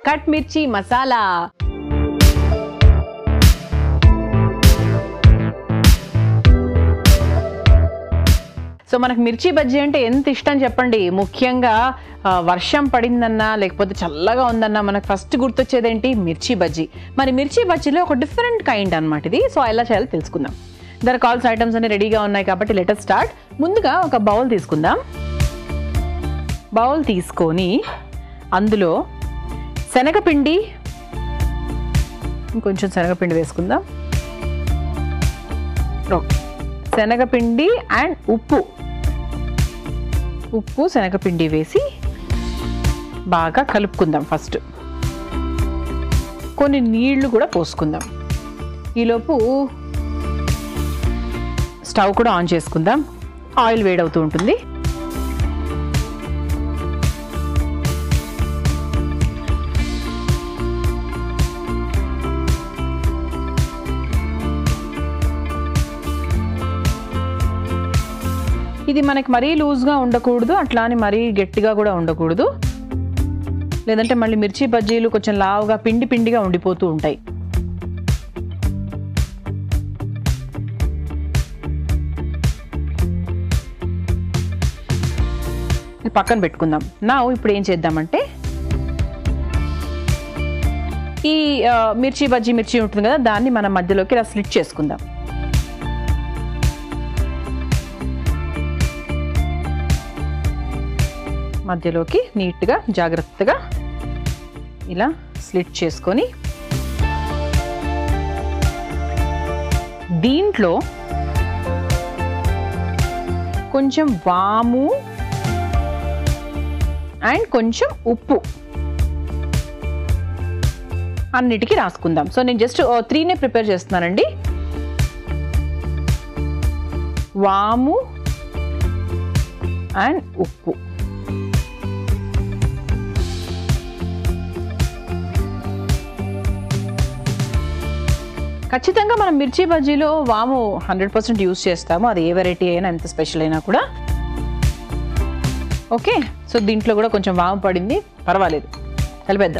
Cut మిర్చి masala so మనకు మిర్చి బజ్జీ అంటే ఎంత ఇష్టం చెప్పండి ముఖ్యంగా ఆ, వర్షం పడిందన్నా లేకపోతే చల్లగా ఉందన్నా మనకు ఫస్ట్ గుర్తొచ్చేది ఏంటి మిర్చి బజ్జీ మరి మిర్చి బజ్జీలో ఒక డిఫరెంట్ కైండ్ అన్నమాట ఇది సో ఎలా చేయాలో తెలుసుకుందాం దాని కాల్స్ ఐటమ్స్ అన్ని రెడీగా ఉన్నాయి కాబట్టి లెటర్ స్టార్ట్ ముందుగా ఒక బౌల్ తీసుకుందాం బౌల్ తీసుకొని అందులో శనగపిండి ఇంకొంచెం శనగపిండి వేసుకుందాం ఓకే శనగపిండి అండ్ ఉప్పు ఉప్పు శనగపిండి వేసి బాగా కలుపుకుందాం ఫస్ట్ కొన్ని నీళ్లు కూడా పోసుకుందాం ఈలోపు స్టవ్ కూడా ఆన్ చేసుకుందాం ఆయిల్ వేడవుతూ ఉంటుంది ఇది మనకి మరీ లూజ్గా ఉండకూడదు అట్లా అని మరీ గట్టిగా కూడా ఉండకూడదు లేదంటే మళ్ళీ మిర్చి బజ్జీలు కొంచెం లావుగా పిండి పిండిగా ఉండిపోతూ ఉంటాయి ఇది పక్కన పెట్టుకుందాం నా ఇప్పుడు ఏం చేద్దామంటే ఈ ఆ, మిర్చి బజ్జీ మిర్చి ఉంటుంది కదా దాన్ని మనం మధ్యలోకి ఇలా స్లిట్ చేసుకుందాం మధ్యలోకి నీట్గా జాగ్రత్తగా ఇలా స్లిట్ చేసుకొని దీంట్లో కొంచెం వాము అండ్ కొంచెం ఉప్పు అన్నిటికీ రాసుకుందాం సో నేను జస్ట్ త్రీనే ప్రిపేర్ చేస్తున్నానండి వాము అండ్ ఉప్పు ఖచ్చితంగా మనం మిర్చి బజ్జీలో వాము హండ్రెడ్ పర్సెంట్ యూస్ చేస్తాము అది ఏ వెరైటీ అయినా ఎంత స్పెషల్ అయినా కూడా ఓకే సో దీంట్లో కూడా కొంచెం వాము పడింది పర్వాలేదు కలిపేద్దాం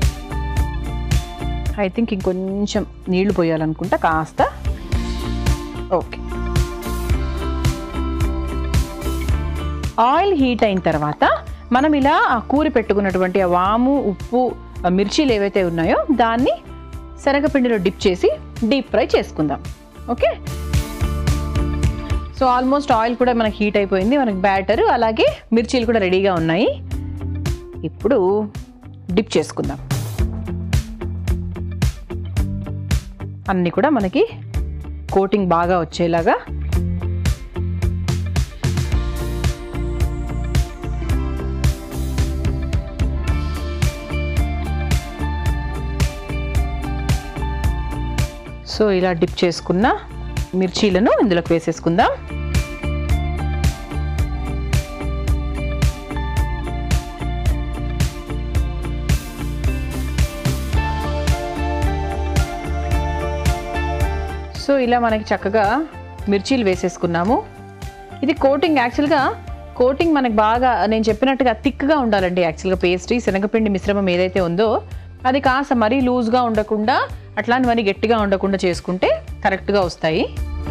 ఐ థింక్ ఇంకొంచెం నీళ్లు పోయాలనుకుంటా కాస్త ఓకే ఆయిల్ హీట్ అయిన తర్వాత మనం ఇలా ఆ కూరి పెట్టుకున్నటువంటి ఆ వాము ఉప్పు ఆ మిర్చీలు ఏవైతే ఉన్నాయో దాన్ని శనగపిండిలో డిప్ చేసి డీప్ ఫ్రై చేసుకుందాం ఓకే సో ఆల్మోస్ట్ ఆయిల్ కూడా మనకి హీట్ అయిపోయింది మనకి బ్యాటర్ అలాగే మిర్చీలు కూడా రెడీగా ఉన్నాయి ఇప్పుడు డిప్ చేసుకుందాం అన్నీ కూడా మనకి కోటింగ్ బాగా వచ్చేలాగా సో ఇలా డిప్ చేసుకున్న మిర్చీలను ఇందులోకి వేసేసుకుందాం సో ఇలా మనకి చక్కగా మిర్చీలు వేసేసుకున్నాము ఇది కోటింగ్ యాక్చువల్గా కోటింగ్ మనకి బాగా నేను చెప్పినట్టుగా థిక్గా ఉండాలండి యాక్చువల్గా పేస్ట్రీ శనగపిండి మిశ్రమం ఏదైతే ఉందో అది కాస్త మరీ లూజ్గా ఉండకుండా అట్లాంటివన్నీ గట్టిగా ఉండకుండా చేసుకుంటే కరెక్ట్గా వస్తాయి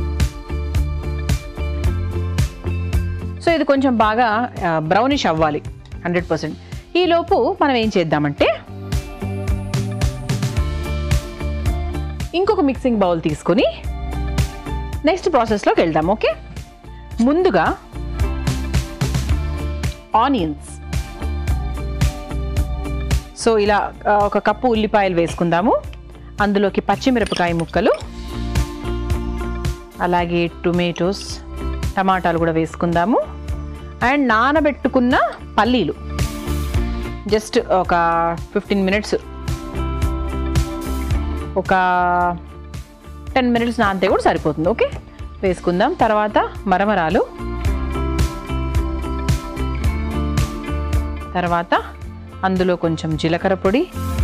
సో ఇది కొంచెం బాగా బ్రౌనిష్ అవ్వాలి హండ్రెడ్ పర్సెంట్ ఈలోపు మనం ఏం చేద్దామంటే ఇంకొక మిక్సింగ్ బౌల్ తీసుకొని నెక్స్ట్ ప్రాసెస్లోకి వెళ్దాం ఓకే ముందుగా ఆనియన్స్ సో ఇలా ఆ, ఒక కప్పు ఉల్లిపాయలు వేసుకుందాము అందులోకి పచ్చిమిరపకాయ ముక్కలు అలాగే టొమాటోస్ టమాటాలు కూడా వేసుకుందాము అండ్ నానబెట్టుకున్న పల్లీలు జస్ట్ ఒక ఫిఫ్టీన్ మినిట్స్ ఒక టెన్ మినిట్స్ నానితే కూడా సరిపోతుంది ఓకే వేసుకుందాం తర్వాత మరమరాలు తర్వాత అందులో కొంచెం జీలకర్ర పొడి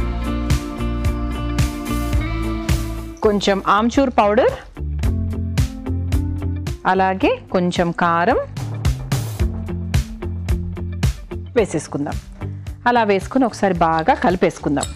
కొంచెం ఆమ్చూర్ పౌడర్ అలాగే కొంచెం కారం వేసేసుకుందాం అలా వేసుకుని ఒకసారి బాగా కలిపేసుకుందాం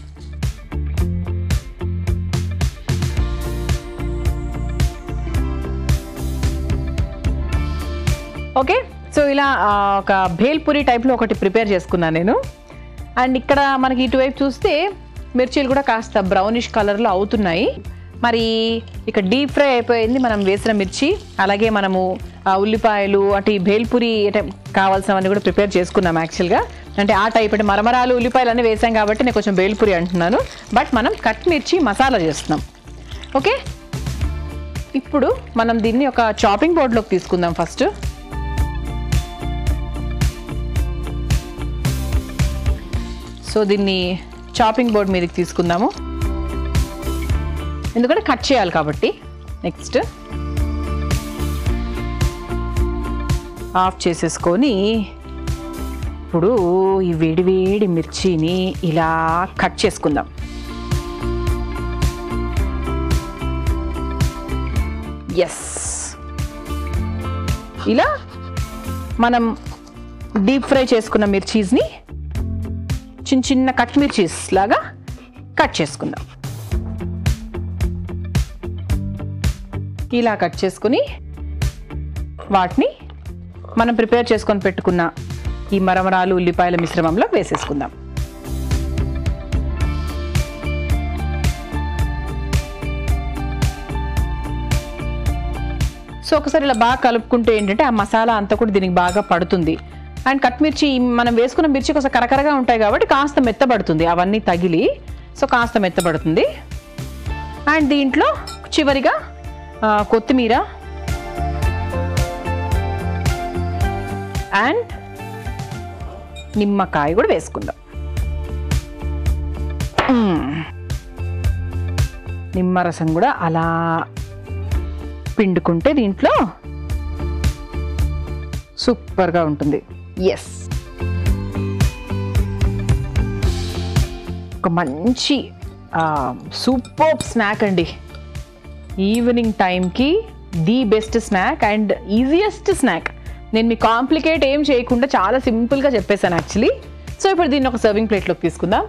ఓకే సో ఇలా ఆ, ఒక భేల్పూరి టైప్లో ఒకటి ప్రిపేర్ చేసుకున్నాను నేను అండ్ ఇక్కడ మనకి ఇటువైపు చూస్తే మిర్చీలు కూడా కాస్త బ్రౌనిష్ కలర్లో అవుతున్నాయి మరి ఇక డీప్ ఫ్రై అయిపోయింది మనం వేసిన మిర్చి అలాగే మనము ఆ, ఉల్లిపాయలు అటు ఈ భేల్పూరి అంటే కావాల్సినవన్నీ కూడా ప్రిపేర్ చేసుకున్నాం యాక్చువల్గా అంటే ఆ టైప్ అంటే మరమరాలు ఉల్లిపాయలు అన్నీ వేసాం కాబట్టి నేను కొంచెం భేల్పూరి అంటున్నాను బట్ మనం కట్ మిర్చి మసాలా చేస్తున్నాం ఓకే ఇప్పుడు మనం దీన్ని ఒక చాపింగ్ బోర్డ్లోకి తీసుకుందాం ఫస్ట్ సో దీన్ని చాపింగ్ బోర్డ్ మీదకి తీసుకుందాము ఎందుకంటే కట్ చేయాలి కాబట్టి నెక్స్ట్ ఆఫ్ చేసేసుకొని ఇప్పుడు ఈ వేడి వేడి మిర్చిని ఇలా కట్ చేసుకుందాం ఎస్ ఇలా మనం డీప్ ఫ్రై చేసుకున్న మిర్చీస్ని చిన్న చిన్న కట్ మిర్చీస్ లాగా కట్ చేసుకుందాం ఇలా కట్ చేసుకుని వాటిని మనం ప్రిపేర్ చేసుకొని పెట్టుకున్న ఈ మరమరాలు ఉల్లిపాయల మిశ్రమంలో వేసేసుకుందాం సో ఒకసారి ఇలా బాగా కలుపుకుంటే ఏంటంటే ఆ మసాలా అంతా కూడా దీనికి బాగా పడుతుంది అండ్ కట్ మిర్చి మనం వేసుకున్న మిర్చి కొంచెం కరకరగా ఉంటాయి కాబట్టి కాస్త మెత్తబడుతుంది అవన్నీ తగిలి సో కాస్త మెత్తబడుతుంది అండ్ దీంట్లో చివరిగా ఆ, కొత్తిమీర అండ్ నిమ్మకాయ కూడా వేసుకుందాం మ్మ్. నిమ్మరసం కూడా అలా పిండుకుంటే దీంట్లో సూపర్గా ఉంటుంది ఎస్ ఒక మంచి సూపర్ స్నాక్ అండి ఈవినింగ్ టైంకి the best snack and easiest snack నేను మీ కాంప్లికేట్ ఏం చేయకుండా చాలా సింపుల్గా చెప్పేశాను యాక్చువల్లీ సో ఇప్పుడు దీన్ని ఒక సర్వింగ్ ప్లేట్లోకి తీసుకుందాం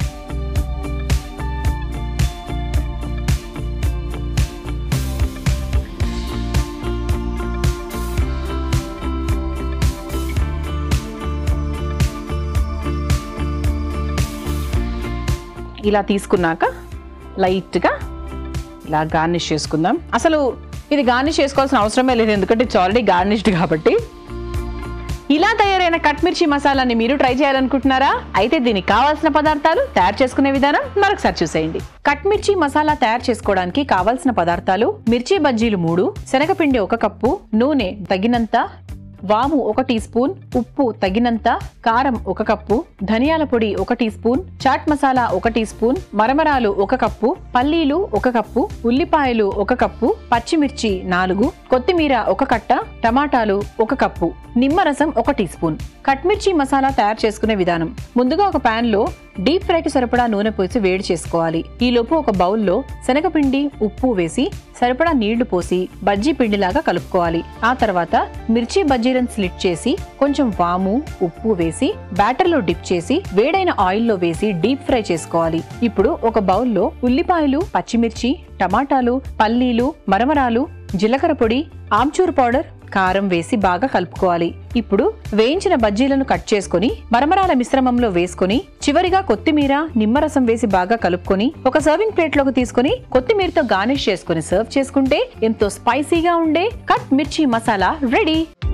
ఇలా తీసుకున్నాక లైట్గా ఇలా గార్నిష్ చేసుకుందాం అసలు ఇది గార్నిష్ చేసుకోవాల్సిన అవసరమే లేదు ఎందుకంటే ఇట్స్ ఆల్రెడీ గార్నిష్డ్ కాబట్టి ఇలా తయారైన కట్ మిర్చి మసాలాని మీరు ట్రై చేయాలనుకుంటున్నారా అయితే దీనికి కావాల్సిన పదార్థాలు తయారు చేసుకునే విధానం మరొకసారి చూసేయండి కట్ మిర్చి మసాలా తయారు చేసుకోవడానికి కావాల్సిన పదార్థాలు మిర్చి బజ్జీలు మూడు శనగపిండి ఒక కప్పు నూనె తగినంత వాము ఒక టీ స్పూన్ ఉప్పు తగినంత కారం ఒక కప్పు ధనియాల పొడి ఒక టీ స్పూన్ చాట్ మసాలా ఒక టీ స్పూన్ మరమరాలు ఒక కప్పు పల్లీలు ఒక కప్పు ఉల్లిపాయలు ఒక కప్పు పచ్చిమిర్చి నాలుగు కొత్తిమీర ఒక కట్ట టమాటాలు ఒక కప్పు నిమ్మరసం ఒక టీ స్పూన్ కట్మిర్చి మసాలా తయారు చేసుకునే విధానం ముందుగా ఒక పాన్ లో డీప్ ఫ్రైకి సరిపడా నూనె పోసి వేడి చేసుకోవాలి ఈ లోపు ఒక బౌల్లో శనగపిండి ఉప్పు వేసి సరిపడా నీళ్లు పోసి బజ్జీ పిండిలాగా కలుపుకోవాలి ఆ తర్వాత మిర్చి బజ్జీలను స్లిట్ చేసి కొంచెం వాము ఉప్పు వేసి బ్యాటర్ లో డిప్ చేసి వేడైన ఆయిల్ లో వేసి డీప్ ఫ్రై చేసుకోవాలి ఇప్పుడు ఒక బౌల్లో ఉల్లిపాయలు పచ్చిమిర్చి టమాటాలు పల్లీలు మరమరాలు జీలకర్ర పొడి ఆమ్చూర్ పౌడర్ కారం వేసి బాగా కలుపుకోవాలి ఇప్పుడు వేయించిన బజ్జీలను కట్ చేసుకొని మరమరాల మిశ్రమంలో వేసుకొని చివరిగా కొత్తిమీర నిమ్మరసం వేసి బాగా కలుపుకొని ఒక సర్వింగ్ ప్లేట్ లోకి తీసుకొని కొత్తిమీరతో గార్నిష్ చేసుకొని సర్వ్ చేసుకుంటే ఎంతో స్పైసీగా ఉండే కట్ మిర్చి మసాలా రెడీ